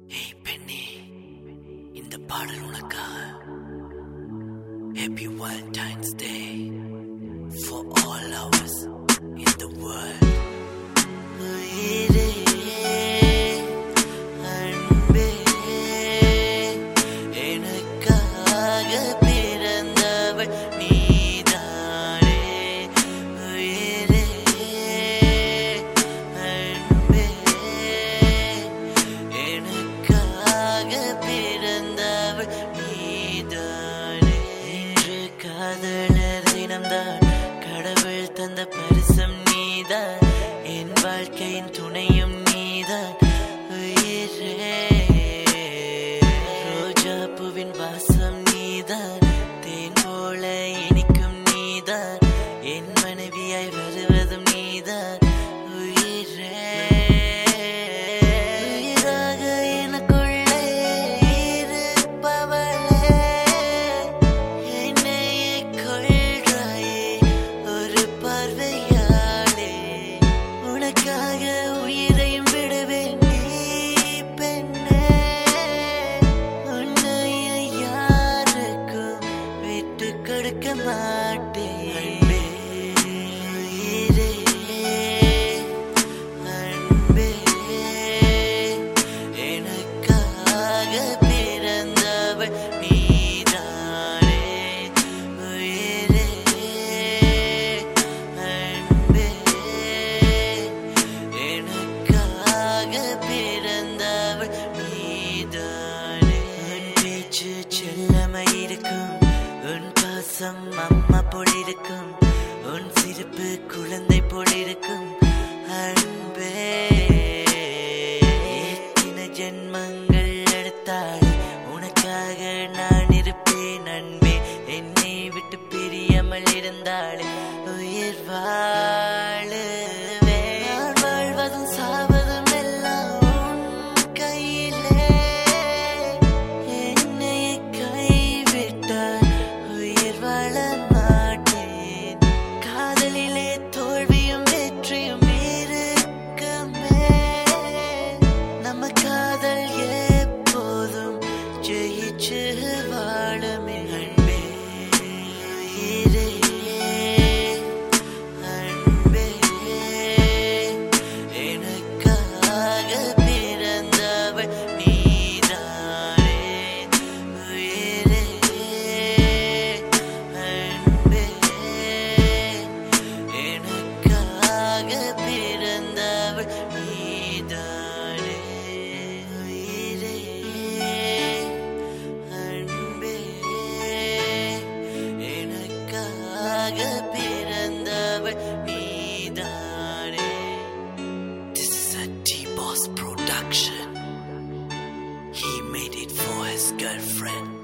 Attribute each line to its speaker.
Speaker 1: ஏய் பெண்ணே இந்த பாடல் உனக்காக happy valentine's day for all lovers in the world உயிரே அன்பே எனக்காக பிறந்தவள் நீதானே உயிரே அன்பே எனக்காக பிறந்தவள் நீதானே இன்று காதலர் தினம்தான் கடவுள் தந்த பரிசம் நீதான் என் வாழ்க்கையின் துணையும் நீதான் உயிரே ரோஜா பூவின் வாசம் நீதான் தேன் போல இனிக்கும் நீதான் என் மனைவியாய் வருவதும் நீதான் உயிரே உயிராக எனக்குள்ளே இருப்பவளே என்னையே கொள்றாயே ஒரு பார்வையாலே உனக்காக உயிரையும் விடுவேன் நீ பெண்ணே உன்னைய யாருக்கும் விட்டு கொடுக்க மாட்டேன் உயிரே அன்பே எனக்காக பிறந்தவள் நீதானே உயிரே அன்பே எனக்காக பிறந்தவள் நீதானே உன் பேச்சு செல்லமாயிருக்கும் உன் பாசம் அம்மா போல் இருக்கும் உன் சிரிப்பு குழந்தை போல் இருக்கும் அன்பே எத்தனை ஜென்மங்கள் எடுத்தால் உனக்காக நான் இருப்பேன் அன்பே என்னை விட்டு பிரியாமல் இருந்தால் உயிர் வாழுவே நான் வாழ்வதும் சாவதும் எல்லாம் உன் கையிலே என்னை கைவிட்டால் உயிர் வாழ மாட்டேன் காதலிலே தோல்வியும் வெற்றியும் இருக்குமே நம்ம காதல் எப்போதும் ஜெயிச்சு வாழுமே அன்பே உயிரே அன்பே எனக்காக பிறந்தவள் நீதானே உயிரே அன்பே எனக்காக பிறந்தவள் நீதானே உயிரே அன்பே எனக்காக பிறந்தவள் நீதானே This is a T-Boss production. He made it for his girlfriend.